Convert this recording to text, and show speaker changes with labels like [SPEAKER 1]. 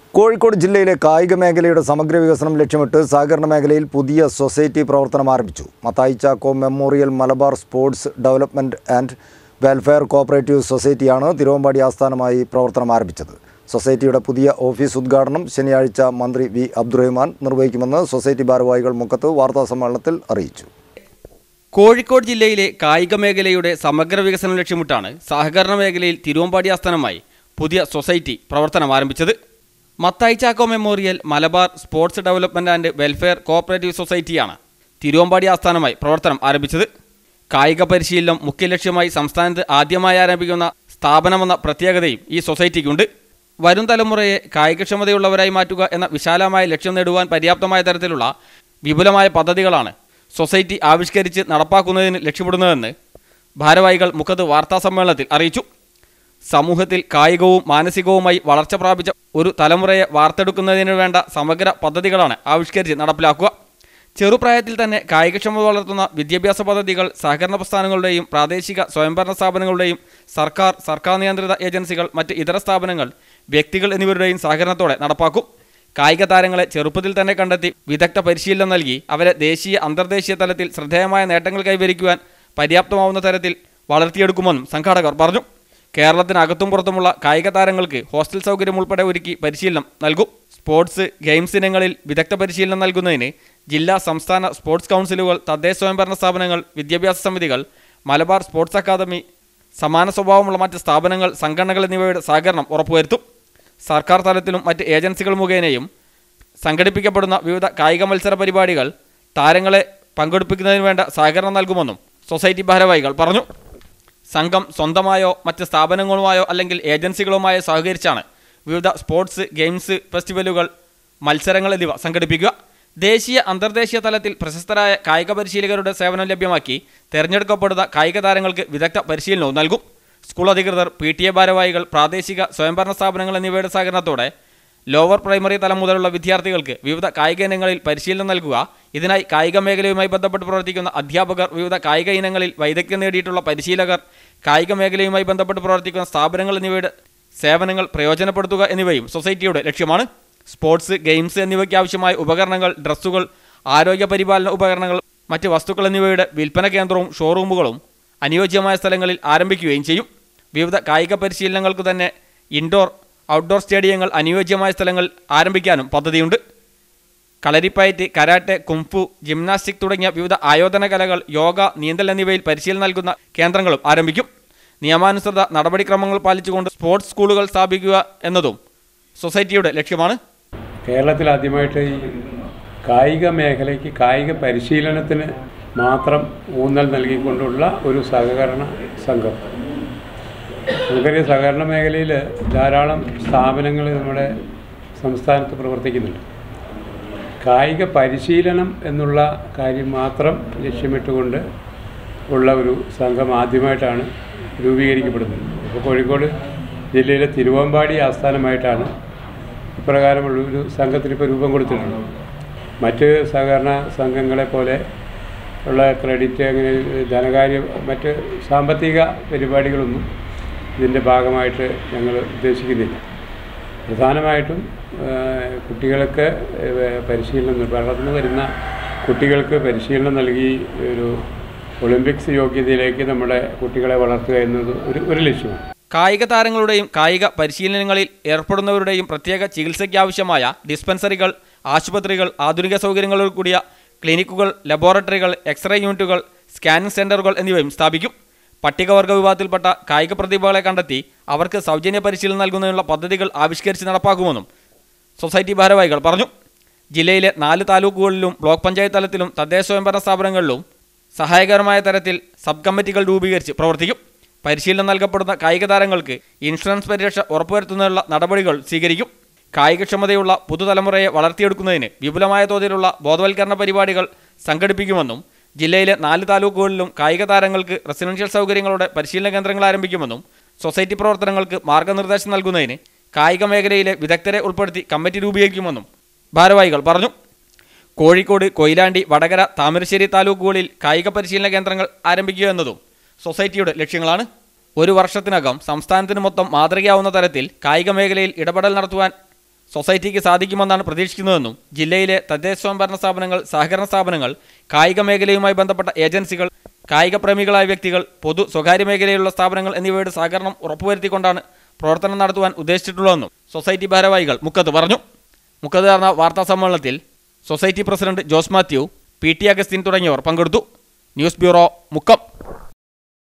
[SPEAKER 1] കോഴിക്കോട് ജില്ലയിലെ കായിക മേഖലയുടെ സമഗ്ര വികസനം ലക്ഷ്യമിട്ട് സഹകരണ മേഖലയിൽ പുതിയ സൊസൈറ്റി പ്രവർത്തനം ആരംഭിച്ചു Mathai Chacko memorial Malabar sports development and welfare cooperative സൊസൈറ്റിയാണ് തിരുവമ്പാടി ആസ്ഥാനമായി പ്രവർത്തനം ആരംഭിച്ചത് സൊസൈറ്റിയുടെ പുതിയ ഓഫീസ് ഉദ്ഘാടനം ശനിയാഴ്ച മന്ത്രി വി അബ്ദുറഹ്മാൻ നിർവഹിക്കുമെന്ന് സൊസൈറ്റി ഭാരവാഹികൾ മുക്കത്ത് വാർത്താസമ്മേളനത്തിൽ അറിയിച്ചു
[SPEAKER 2] കോഴിക്കോട് ജില്ലയിലെ കായിക മേഖലയുടെ സമഗ്ര വികസനം ലക്ഷ്യമിട്ടാണ് സഹകരണ മേഖലയിൽ തിരുവമ്പാടി ആസ്ഥാനമായി പുതിയ സൊസൈറ്റി പ്രവർത്തനം ആരംഭിച്ചത് Mathai Chacko memorial Malabar sports development and welfare cooperative സൊസൈറ്റിയാണ് തിരുവമ്പാടി ആസ്ഥാനമായി പ്രവർത്തനം ആരംഭിച്ചത് കായിക പരിശീലനം മുഖ്യ ലക്ഷ്യമായി സംസ്ഥാനത്ത് ആദ്യമായി ആരംഭിക്കുന്ന സ്ഥാപനമെന്ന പ്രത്യേകതയും ഈ സൊസൈറ്റിക്കുണ്ട് വരും തലമുറയെ കായികക്ഷമതയുള്ളവരായി മാറ്റുക എന്ന വിശാലമായ ലക്ഷ്യം നേടുവാൻ പര്യാപ്തമായ തരത്തിലുള്ള വിപുലമായ പദ്ധതികളാണ് സൊസൈറ്റി ആവിഷ്കരിച്ച് നടപ്പാക്കുന്നതിന് ലക്ഷ്യമിടുന്നതെന്ന് ഭാരവാഹികൾ മുഖത്ത് വാർത്താസമ്മേളനത്തിൽ അറിയിച്ചു സമൂഹത്തിൽ കായികവും മാനസികവുമായി വളർച്ച പ്രാപിച്ച ഒരു തലമുറയെ വാർത്തെടുക്കുന്നതിന് വേണ്ട സമഗ്ര പദ്ധതികളാണ് ആവിഷ്കരിച്ച് നടപ്പിലാക്കുക ചെറുപ്രായത്തിൽ തന്നെ കായികക്ഷമത വളർത്തുന്ന വിദ്യാഭ്യാസ പദ്ധതികൾ സഹകരണ പ്രസ്ഥാനങ്ങളുടെയും പ്രാദേശിക സ്വയംഭരണ സ്ഥാപനങ്ങളുടെയും സർക്കാർ സർക്കാർ നിയന്ത്രിത ഏജൻസികൾ മറ്റ് ഇതര സ്ഥാപനങ്ങൾ വ്യക്തികൾ എന്നിവരുടെയും സഹകരണത്തോടെ നടപ്പാക്കും കായിക താരങ്ങളെ ചെറുപ്പത്തിൽ തന്നെ കണ്ടെത്തി വിദഗ്ധ പരിശീലനം നൽകി അവരെ ദേശീയ അന്തർദേശീയ തലത്തിൽ ശ്രദ്ധേയമായ നേട്ടങ്ങൾ കൈവരിക്കുവാൻ പര്യാപ്തമാവുന്ന തരത്തിൽ വളർത്തിയെടുക്കുമെന്നും സംഘാടകർ പറഞ്ഞു കേരളത്തിനകത്തും പുറത്തുമുള്ള കായിക താരങ്ങൾക്ക് ഹോസ്റ്റൽ സൗകര്യം ഉൾപ്പെടെ ഒരുക്കി പരിശീലനം നൽകും സ്പോർട്സ് ഗെയിംസ് ഇനങ്ങളിൽ വിദഗ്ധ പരിശീലനം നൽകുന്നതിന് ജില്ലാ സംസ്ഥാന സ്പോർട്സ് കൗൺസിലുകൾ തദ്ദേശ സ്വയംഭരണ സ്ഥാപനങ്ങൾ വിദ്യാഭ്യാസ സമിതികൾ മലബാർ സ്പോർട്സ് അക്കാദമി സമാന സ്വഭാവമുള്ള മറ്റ് സ്ഥാപനങ്ങൾ സംഘടനകൾ എന്നിവയുടെ സഹകരണം ഉറപ്പുവരുത്തും സർക്കാർ തലത്തിലും മറ്റ് ഏജൻസികൾ മുഖേനയും സംഘടിപ്പിക്കപ്പെടുന്ന വിവിധ കായിക മത്സര പരിപാടികൾ താരങ്ങളെ പങ്കെടുപ്പിക്കുന്നതിന് വേണ്ട സഹകരണം നൽകുമെന്നും സൊസൈറ്റി ഭാരവാഹികൾ പറഞ്ഞു സംഘം സ്വന്തമായോ മറ്റ് സ്ഥാപനങ്ങളുമായോ അല്ലെങ്കിൽ ഏജൻസികളുമായോ സഹകരിച്ചാണ് വിവിധ സ്പോർട്സ് ഗെയിംസ് ഫെസ്റ്റിവലുകൾ മത്സരങ്ങൾ എന്നിവ സംഘടിപ്പിക്കുക ദേശീയ അന്തർദേശീയ തലത്തിൽ പ്രശസ്തരായ കായിക പരിശീലകരുടെ സേവനം ലഭ്യമാക്കി തിരഞ്ഞെടുക്കപ്പെടുന്ന കായിക താരങ്ങൾക്ക് വിദഗ്ധ പരിശീലനവും നൽകും സ്കൂൾ അധികൃതർ പി ടി എ ഭാരവാഹികൾ പ്രാദേശിക സ്വയംഭരണ സ്ഥാപനങ്ങൾ എന്നിവയുടെ സഹകരണത്തോടെ ലോവർ പ്രൈമറി തലം മുതലുള്ള വിദ്യാർത്ഥികൾക്ക് വിവിധ കായിക ഇനങ്ങളിൽ പരിശീലനം നൽകുക ഇതിനായി കായിക മേഖലയുമായി ബന്ധപ്പെട്ട് പ്രവർത്തിക്കുന്ന അധ്യാപകർ വിവിധ കായിക ഇനങ്ങളിൽ വൈദഗ്ധ്യം നേടിയിട്ടുള്ള പരിശീലകർ കായിക മേഖലയുമായി ബന്ധപ്പെട്ട് പ്രവർത്തിക്കുന്ന സ്ഥാപനങ്ങൾ എന്നിവയുടെ സേവനങ്ങൾ പ്രയോജനപ്പെടുത്തുക എന്നിവയും സൊസൈറ്റിയുടെ ലക്ഷ്യമാണ് സ്പോർട്സ് ഗെയിംസ് എന്നിവയ്ക്ക് ആവശ്യമായ ഉപകരണങ്ങൾ ഡ്രസ്സുകൾ ആരോഗ്യ പരിപാലന ഉപകരണങ്ങൾ മറ്റ് വസ്തുക്കൾ എന്നിവയുടെ വിൽപ്പന കേന്ദ്രവും ഷോറൂമുകളും അനുയോജ്യമായ സ്ഥലങ്ങളിൽ ആരംഭിക്കുകയും ചെയ്യും വിവിധ കായിക പരിശീലനങ്ങൾക്ക് തന്നെ ഇൻഡോർ ഔട്ട്ഡോർ സ്റ്റേഡിയങ്ങൾ അനുയോജ്യമായ സ്ഥലങ്ങൾ ആരംഭിക്കാനും പദ്ധതിയുണ്ട് കളരിപ്പയറ്റ് കരാട്ടെ കുംഫു ജിംനാസ്റ്റിക് തുടങ്ങിയ വിവിധ ആയോധന കലകൾ യോഗ നീന്തൽ എന്നിവയിൽ പരിശീലനം നൽകുന്ന കേന്ദ്രങ്ങളും ആരംഭിക്കും നിയമാനുസൃത നടപടിക്രമങ്ങൾ പാലിച്ചുകൊണ്ട് സ്പോർട്സ് സ്കൂളുകൾ സ്ഥാപിക്കുക എന്നതും സൊസൈറ്റിയുടെ ലക്ഷ്യമാണ്
[SPEAKER 3] കേരളത്തിൽ ആദ്യമായിട്ട് ഈ കായിക മേഖലയ്ക്ക് കായിക പരിശീലനത്തിന് മാത്രം ഊന്നൽ നൽകിക്കൊണ്ടുള്ള ഒരു സഹകരണ സംഘം നമുക്കറിയാം സഹകരണ മേഖലയിൽ ധാരാളം സ്ഥാപനങ്ങൾ നമ്മുടെ സംസ്ഥാനത്ത് പ്രവർത്തിക്കുന്നുണ്ട് കായിക പരിശീലനം എന്നുള്ള കാര്യം മാത്രം ലക്ഷ്യമിട്ടുകൊണ്ട് ഉള്ള ഒരു സംഘം ആദ്യമായിട്ടാണ് രൂപീകരിക്കപ്പെടുന്നത് ഇപ്പോൾ കോഴിക്കോട് ജില്ലയിലെ തിരുവമ്പാടി ആസ്ഥാനമായിട്ടാണ് ഇപ്രകാരമുള്ള ഒരു സംഘത്തിന് ഇപ്പോൾ രൂപം കൊടുത്തിട്ടുണ്ട് മറ്റ് സഹകരണ സംഘങ്ങളെ പോലെ ഉള്ള ക്രെഡിറ്റ് അങ്ങനെ ധനകാര്യ മറ്റ് സാമ്പത്തിക പരിപാടികളൊന്നും ഇതിൻ്റെ ഭാഗമായിട്ട് ഞങ്ങൾ ഉദ്ദേശിക്കുന്നില്ല പ്രധാനമായിട്ടും ആ, കുട്ടികൾക്ക് ഏ, പരിശീലനം വളർന്നു വരുന്ന കുട്ടികൾക്ക് പരിശീലനം നൽകി ഒരു ഒളിമ്പിക്സ് യോഗ്യതയിലേക്ക് നമ്മുടെ കുട്ടികളെ വളർത്തുക എന്നത് ഒരു ഒരു ലക്ഷ്യമാണ്
[SPEAKER 2] കായിക താരങ്ങളുടെയും കായിക പരിശീലനങ്ങളിൽ ഏർപ്പെടുന്നവരുടെയും പ്രത്യേക ചികിത്സയ്ക്കാവശ്യമായ ഡിസ്പെൻസറികൾ ആശുപത്രികൾ ആധുനിക സൗകര്യങ്ങളോട് കൂടിയ ക്ലിനിക്കുകൾ ലബോറട്ടറികൾ എക്സ്റേ യൂണിറ്റുകൾ സ്കാനിംഗ് സെന്ററുകൾ എന്നിവയും സ്ഥാപിക്കും പട്ടികവർഗ വിഭാഗത്തിൽപ്പെട്ട കായിക പ്രതിഭകളെ കണ്ടെത്തി അവർക്ക് സൗജന്യ പരിശീലനം നൽകുന്നതിനുള്ള പദ്ധതികൾ ആവിഷ്കരിച്ച് നടപ്പാക്കുമെന്നും സൊസൈറ്റി ഭാരവാഹികൾ പറഞ്ഞു ജില്ലയിലെ നാല് താലൂക്കുകളിലും ബ്ലോക്ക് പഞ്ചായത്ത് തലത്തിലും തദ്ദേശ സ്വയംഭരണ സ്ഥാപനങ്ങളിലും സഹായകരമായ തരത്തിൽ സബ് കമ്മിറ്റികൾ രൂപീകരിച്ച് പ്രവർത്തിക്കും പരിശീലനം നൽകപ്പെടുന്ന കായിക താരങ്ങൾക്ക് ഇൻഷുറൻസ് പരിരക്ഷ ഉറപ്പുവരുത്തുന്നതിനുള്ള നടപടികൾ സ്വീകരിക്കും കായികക്ഷമതയുള്ള പുതുതലമുറയെ വളർത്തിയെടുക്കുന്നതിന് വിപുലമായ തോതിലുള്ള ബോധവൽക്കരണ പരിപാടികൾ സംഘടിപ്പിക്കുമെന്നും ജില്ലയിലെ നാല് താലൂക്കുകളിലും കായിക താരങ്ങൾക്ക് റെസിഡൻഷ്യൽ സൗകര്യങ്ങളുടെ പരിശീലന കേന്ദ്രങ്ങൾ ആരംഭിക്കുമെന്നും സൊസൈറ്റി പ്രവർത്തനങ്ങൾക്ക് മാർഗനിർദ്ദേശം നൽകുന്നതിന് കായിക മേഖലയിലെ വിദഗ്ധരെ ഉൾപ്പെടുത്തി കമ്മിറ്റി രൂപീകരിക്കുമെന്നും ഭാരവാഹികൾ പറഞ്ഞു കോഴിക്കോട് കൊയിലാണ്ടി വടകര താമരശ്ശേരി താലൂക്കുകളിൽ കായിക പരിശീലന കേന്ദ്രങ്ങൾ ആരംഭിക്കുക എന്നതും സൊസൈറ്റിയുടെ ലക്ഷ്യങ്ങളാണ് ഒരു വർഷത്തിനകം സംസ്ഥാനത്തിന് മൊത്തം മാതൃകയാവുന്ന തരത്തിൽ കായിക മേഖലയിൽ ഇടപെടൽ നടത്തുവാൻ സൊസൈറ്റിക്ക് സാധിക്കുമെന്നാണ് പ്രതീക്ഷിക്കുന്നതെന്നും ജില്ലയിലെ തദ്ദേശ സ്വയംഭരണ സ്ഥാപനങ്ങൾ സഹകരണ സ്ഥാപനങ്ങൾ കായിക മേഖലയുമായി ബന്ധപ്പെട്ട ഏജൻസികൾ കായിക പ്രേമികളായ വ്യക്തികൾ പൊതു സ്വകാര്യ മേഖലയിലുള്ള സ്ഥാപനങ്ങൾ എന്നിവയുടെ സഹകരണം ഉറപ്പുവരുത്തിക്കൊണ്ടാണ് പ്രവർത്തനം നടത്തുവാൻ ഉദ്ദേശിച്ചിട്ടുള്ളതെന്നും സൊസൈറ്റി ഭാരവാഹികൾ മുക്കത്ത് പറഞ്ഞു മുക്കത്ത് നടന്ന വാർത്താ സമ്മേളനത്തിൽ society president Jose Mathew P T Augustine തുടങ്ങിയവർ പങ്കെടുത്തു ന്യൂസ് ബ്യൂറോ മുക്കം